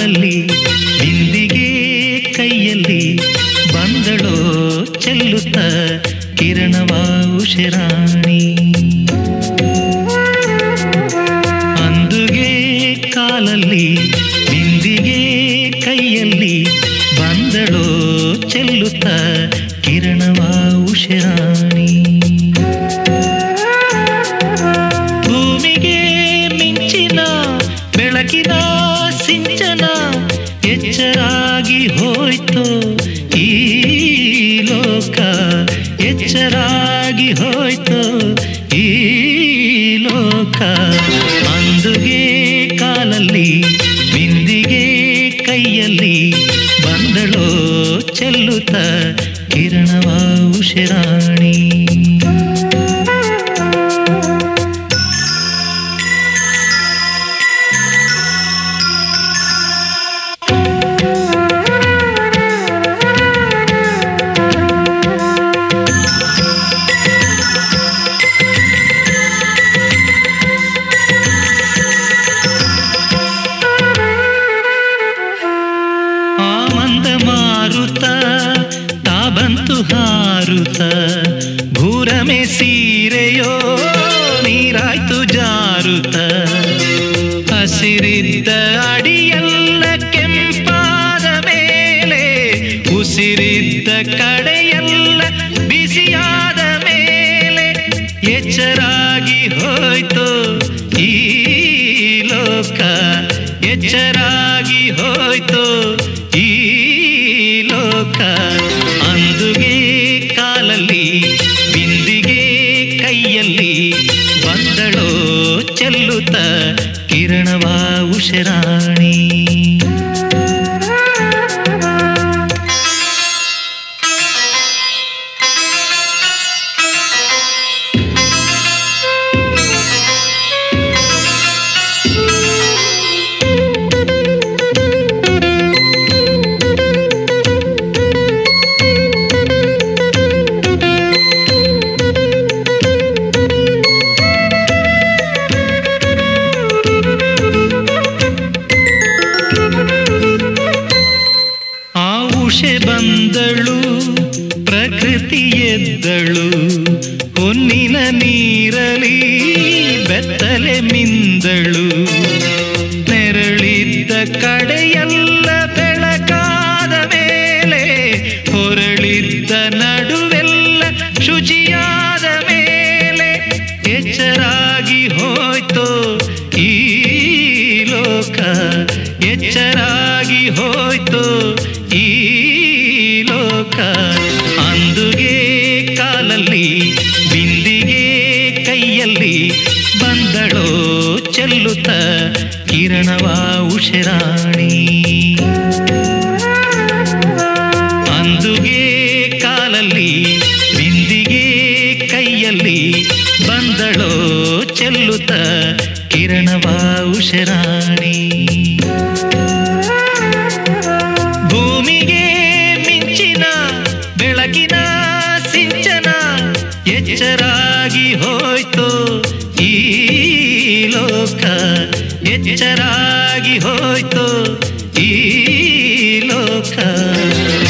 ಕಾಲಲ್ಲಿ ಬಿಂದಿಗೆ ಕೈಯಲ್ಲಿ ಬಂದಳೋ ಚೆಲ್ಲುತ್ತ ಕಿರಣವ ಉಶರಾಣಿ ಅಂದುಗೆ ಕಾಲಲ್ಲಿ ಬಿಂದಿಗೆ ಕೈಯಲ್ಲಿ ಬಂದಳೋ ಚೆಲ್ಲುತ್ತ ಕಿರಣವ ಉಶರಾಣಿ ಭೂಮಿಗೆ ಮಿಂಚಿನ ಬೆಳಕಿನ ಸಿಂಚನ ಎಚ್ಚರಾಗಿ ಹೋಯ್ತು ಈ ಲೋಕ ಎಚ್ಚರಾಗಿ ಹೋಯ್ತು ಈ ಲೋಕ ಅಂದುಗೆ ಕಾಲಲ್ಲಿ ಬಿಂದಿಗೆ ಕೈಯಲ್ಲಿ ಬಂದಳೋ ಚೆಲ್ಲುತ್ತ ಕಿರಣವ ಉಶರಾಣಿ ಆ ಮಂದ ಮಾರುತ ತಾಬಂತು ಹಾರುತ ಭೂರಮೆ ಸೀರೆಯೋ ನೀರಾಯ್ತು ಜಾರುತ ಹಸಿರಿದ್ದ ಅಡಿಯಲ್ಲ ಕೆಂಪಾದ ಮೇಲೆ ಉಸಿರಿದ್ದ ಕಡೆಯಲ್ಲ ಬಿಸಿಯಾದ ಮೇಲೆ ಎಚ್ಚರಾಗಿ ಹೋಯ್ತು ಈ ಲೋಕ ಎಚ್ಚರಾಗಿ ಹೋಯ್ತು ಈ ಲೋಕ ಅಂದುಗೆ ಕಾಲಲ್ಲಿ ಬಿಂದಿಗೆ ಕೈಯಲ್ಲಿ ಬಂದಳೋ ಚೆಲ್ಲುತ್ತ ಕಿರಣವ ಉಶರಾಣಿ ಆ ಉಷೆ ಬಂದಳು ಪ್ರಕೃತಿ ಎದ್ದಳು ಹೊನ್ನಿನ ನೀರಲಿ ಬೆತ್ತಲೆ ಮಿಂದಳು ನೆರಳಿದ್ದ ಕಡೆಯಲ್ಲ ಬೆಳಕಾದ ಮೇಲೆ ಹೊರಳಿದ್ದ ನಡುವೆಲ್ಲ ಶುಚಿಯಾದ ಮೇಲೆ ಎಚ್ಚರಾಗಿ ಹೋಯ್ತು ಈ ಲೋಕ ಎಚ್ಚರಾಗಿ ಹೋಯ್ತು ಈ ಲೋಕ ಅಂದುಗೆ ಕಾಲಲ್ಲಿ ಬಿಂದಿಗೆ ಕೈಯಲ್ಲಿ ಬಂದಳೋ ಚೆಲ್ಲುತ್ತ ಕಿರಣವ ಉಶರಾಣಿ ಅಂದುಗೆ ಕಾಲಲ್ಲಿ ಬಿಂದಿಗೆ ಕೈಯಲ್ಲಿ ಬಂದಳೋ ಚೆಲ್ಲುತ್ತ ಕಿರಣವ ಉಶರಾಣಿ ಭೂಮಿಗೆ ಮಿಂಚಿನ ಬೆಳಕಿನ ಸಿಂಚನ ಎಚ್ಚರಾಗಿ ಹೋಯ್ತು ಈ ಲೋಕ ಎಚ್ಚರಾಗಿ ಹೋಯ್ತು ಈ ಲೋಕ